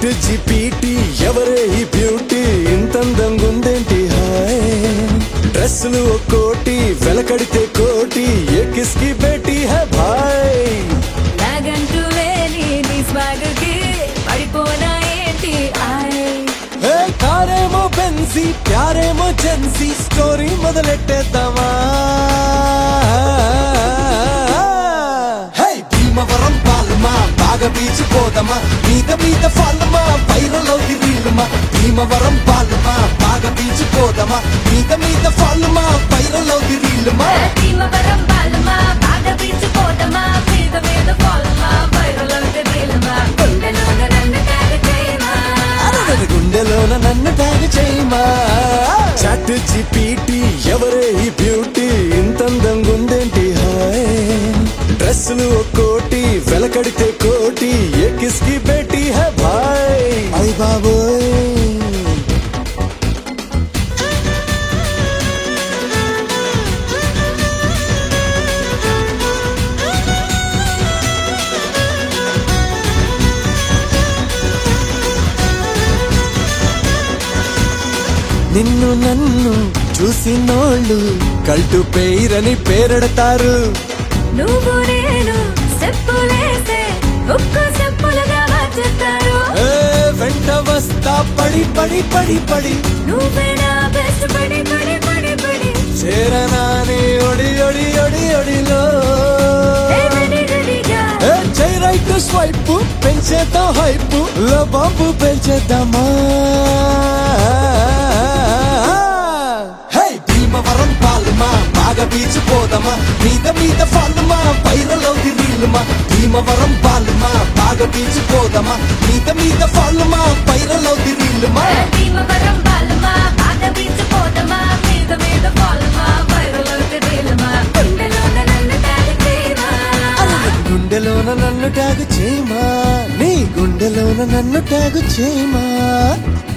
chat GPT ఎవరే ఈ beauty ఇంతందంగా ఉందేంటి హాయ్ డ్రెస్సులు ఒక్కోటి వెలకడితే కోటి ఏ కిస్కి బేటీ హై భాయ్ నాగంటూ లేని నీ స్వాగకి పడిపోనా ఏంటి ఆయ్ ఏ కారేమో బెన్సీ ప్యారేమో జెన్సీ స్టోరీ మొదలెట్టేద్దామా హే భీమవరం పాలమా బాగా బీచిపోదమా మీద మీద ఫాలమా వైరలో రీలుమా భీమవరం పాలమా బాగా బీచిపోదమా మీద మీద ఫాలమా వైరలో రీలుమా భీమవరం బాలమా బాగా పీల్చిపోదమా మీద మీద పోలమా వైరలోకి రీలమా గుండెలోన నన్ను ట్యాగ్ చేయమా అరగని గుండెలోన నన్ను ట్యాగ్ చేయమా చాట్ జిపిటి ఎవరే ఈ బ్యూటీ ఇంతందంగా ఉందేంటి హాయ్ డ్రెస్సులు ఒక్కోటి వెలకడితే కోటి ఏ కిస్కి బేటీ హై భాయ్ అయ్ బాబోయ్ నిన్ను నన్ను చూసినోళ్ళు కల్టు పేరని పేరెడతారు నువ్వు నేను చెప్పులేసే ఒక్క చెప్పులుగా మార్చేస్తారు ఏ వెంట వస్తా పడి పడి పడి పడి నువ్వే నా బెస్ట్ పడి పడి పడి పడి చేరనాని ఒడి ఒడి ఒడి ఒడిలో ఏ రెడీ రెడీగా ఏ చై రైట్ స్వైప్ పెంచేద్దాం హైప్ లో బాంబు పెంచేద్దామా హే భీమవరం పాలమా బాగా బీచిపోదమా మీద మీద ఫాలమా వైరలో రీలుమా భీమవరం పాలమా బాగా బీచిపోదమా మీద మీద ఫాలమా వైరలో రీలుమా భీమవరం బాలమా బాగా పీల్చిపోదమా మీద మీద పోలమా వైరలోకి రీలమా గుండెలోన నన్ను ట్యాగ్ చేయమా గుండెలోన నన్ను ట్యాగు చేయమా నీ గుండెలోన నన్ను ట్యాగు చేయమా